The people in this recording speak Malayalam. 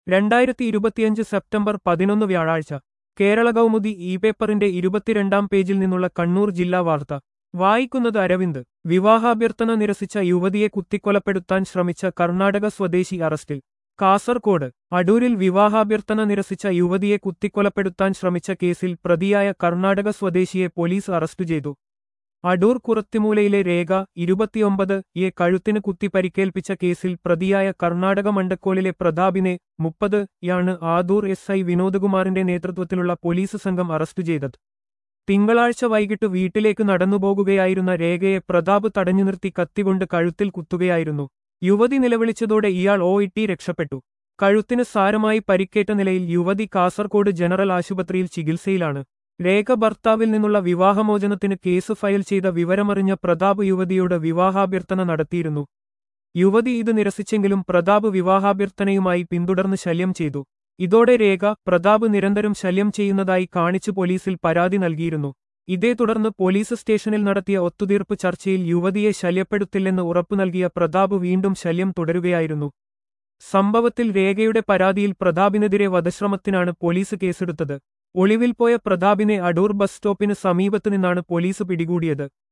രണ്ടായിരത്തി ഇരുപത്തിയഞ്ച് സെപ്റ്റംബർ പതിനൊന്ന് വ്യാഴാഴ്ച കേരള കൗമുദി ഇ പേപ്പറിന്റെ ഇരുപത്തിരണ്ടാം പേജിൽ നിന്നുള്ള കണ്ണൂർ ജില്ലാ വാർത്ത വായിക്കുന്നത് അരവിന്ദ് വിവാഹാഭ്യർത്ഥന നിരസിച്ച യുവതിയെ കുത്തിക്കൊലപ്പെടുത്താൻ ശ്രമിച്ച കർണാടക സ്വദേശി അറസ്റ്റിൽ കാസർകോട് അടൂരിൽ വിവാഹാഭ്യർത്ഥന നിരസിച്ച യുവതിയെ കുത്തിക്കൊലപ്പെടുത്താൻ ശ്രമിച്ച കേസിൽ പ്രതിയായ കർണാടക സ്വദേശിയെ പോലീസ് അറസ്റ്റ് ചെയ്തു അടൂർ കുറത്തിമൂലയിലെ രേഖ ഇരുപത്തിയൊമ്പത് യെ കഴുത്തിന് കുത്തി പരിക്കേൽപ്പിച്ച കേസിൽ പ്രതിയായ കർണാടക മണ്ടക്കോലിലെ പ്രതാപിനെ മുപ്പത് യാണ് ആദൂർ എസ് ഐ വിനോദകുമാറിന്റെ നേതൃത്വത്തിലുള്ള പോലീസ് സംഘം അറസ്റ്റ് ചെയ്തത് തിങ്കളാഴ്ച വൈകിട്ട് വീട്ടിലേക്ക് നടന്നുപോകുകയായിരുന്ന രേഖയെ പ്രതാപ് തടഞ്ഞു നിർത്തി കത്തികൊണ്ട് കഴുത്തിൽ കുത്തുകയായിരുന്നു യുവതി നിലവിളിച്ചതോടെ ഇയാൾ ഓ ഇട്ടി രക്ഷപ്പെട്ടു കഴുത്തിന് സാരമായി പരിക്കേറ്റ നിലയിൽ യുവതി കാസർകോട് ജനറൽ ആശുപത്രിയിൽ ചികിത്സയിലാണ് രേഖ ഭർത്താവിൽ നിന്നുള്ള വിവാഹമോചനത്തിന് കേസ് ഫയൽ ചെയ്ത വിവരമറിഞ്ഞ പ്രതാപ് യുവതിയോട് വിവാഹാഭ്യർത്ഥന നടത്തിയിരുന്നു യുവതി ഇത് നിരസിച്ചെങ്കിലും പ്രതാപ് വിവാഹാഭ്യർത്ഥനയുമായി പിന്തുടർന്ന് ശല്യം ചെയ്തു ഇതോടെ രേഖ പ്രതാപ് നിരന്തരം ശല്യം ചെയ്യുന്നതായി കാണിച്ചു പോലീസിൽ പരാതി നൽകിയിരുന്നു ഇതേ തുടർന്ന് പോലീസ് സ്റ്റേഷനിൽ നടത്തിയ ഒത്തുതീർപ്പ് ചർച്ചയിൽ യുവതിയെ ശല്യപ്പെടുത്തില്ലെന്ന് ഉറപ്പു നൽകിയ പ്രതാപ് വീണ്ടും ശല്യം തുടരുകയായിരുന്നു സംഭവത്തിൽ രേഖയുടെ പരാതിയിൽ പ്രതാപിനെതിരെ വധശ്രമത്തിനാണ് പോലീസ് കേസെടുത്തത് ഒളിവിൽ പോയ പ്രതാപിനെ അടൂർ ബസ് സ്റ്റോപ്പിന് സമീപത്ത് നിന്നാണ് പോലീസ് പിടികൂടിയത്